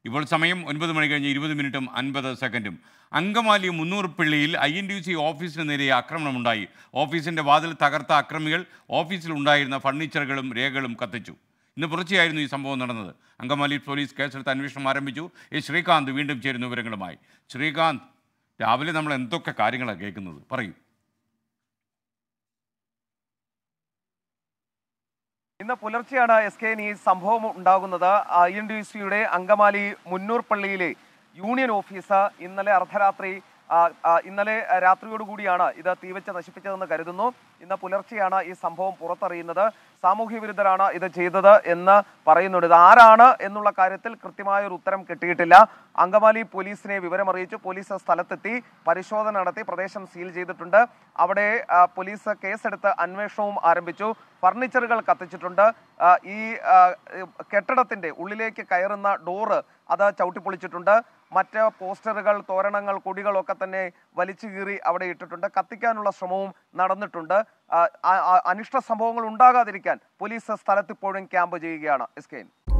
ഇപ്പോൾ സമയം ഒൻപത് മണി കഴിഞ്ഞ് ഇരുപത് മിനിറ്റും അൻപത് സെക്കൻഡും അങ്കമാലി മുന്നൂർപ്പള്ളിയിൽ ഐ എൻ ഡി സി ഓഫീസിന് നേരെ ആക്രമണമുണ്ടായി ഓഫീസിന്റെ വാതിൽ തകർത്ത അക്രമികൾ ഓഫീസിലുണ്ടായിരുന്ന ഫർണിച്ചറുകളും രേഖകളും കത്തിച്ചു ഇന്ന് പുലർച്ചെയായിരുന്നു ഈ സംഭവം നടന്നത് അങ്കമാലി പോലീസ് കേസെടുത്ത് അന്വേഷണം ആരംഭിച്ചു എ ശ്രീകാന്ത് വീണ്ടും ചേരുന്ന വിവരങ്ങളുമായി ശ്രീകാന്ത് രാവിലെ നമ്മൾ എന്തൊക്കെ കാര്യങ്ങളാണ് കേൾക്കുന്നത് പറയൂ ഇന്ന് പുലർച്ചെയാണ് എസ് കെ ഈ സംഭവം ഉണ്ടാകുന്നത് ഐ എൻ ഡി സിയുടെ അങ്കമാലി മുന്നൂർ പള്ളിയിലെ യൂണിയൻ ഓഫീസ് ഇന്നലെ അർദ്ധരാത്രി ആ, ആ, ഇന്നലെ രാത്രിയോടുകൂടിയാണ് ഇത് തീവച്ച് നശിപ്പിച്ചതെന്ന് കരുതുന്നു ഇന്ന് പുലർച്ചെയാണ് ഈ സംഭവം പുറത്തറിയുന്നത് സാമൂഹ്യ വിരുദ്ധരാണ് ഇത് ചെയ്തത് എന്ന് പറയുന്നുണ്ട് ഇത് ആരാണ് എന്നുള്ള കാര്യത്തിൽ കൃത്യമായ ഒരു ഉത്തരം കിട്ടിയിട്ടില്ല അങ്കമാലി പോലീസിനെ വിവരമറിയിച്ചു പോലീസ് സ്ഥലത്തെത്തി പരിശോധന നടത്തി പ്രദേശം സീൽ ചെയ്തിട്ടുണ്ട് അവിടെ ആ, പോലീസ് കേസെടുത്ത് അന്വേഷണവും ആരംഭിച്ചു ഫർണിച്ചറുകൾ കത്തിച്ചിട്ടുണ്ട് ആ, ഈ ആ, കെട്ടിടത്തിന്റെ ഉള്ളിലേക്ക് കയറുന്ന ഡോറ് അത് ചവിട്ടിപ്പൊളിച്ചിട്ടുണ്ട് മറ്റ് പോസ്റ്ററുകൾ തോരണങ്ങൾ കൊടികളൊക്കെ തന്നെ വലിച്ചു കീറി അവിടെ ഇട്ടിട്ടുണ്ട് കത്തിക്കാനുള്ള ശ്രമവും നടന്നിട്ടുണ്ട് ആ, ആ, ആ, അനിഷ്ട സംഭവങ്ങൾ ഉണ്ടാകാതിരിക്കാൻ പോലീസ് സ്ഥലത്ത് ഇപ്പോഴും ക്യാമ്പ് ചെയ്യുകയാണ് എസ് കെ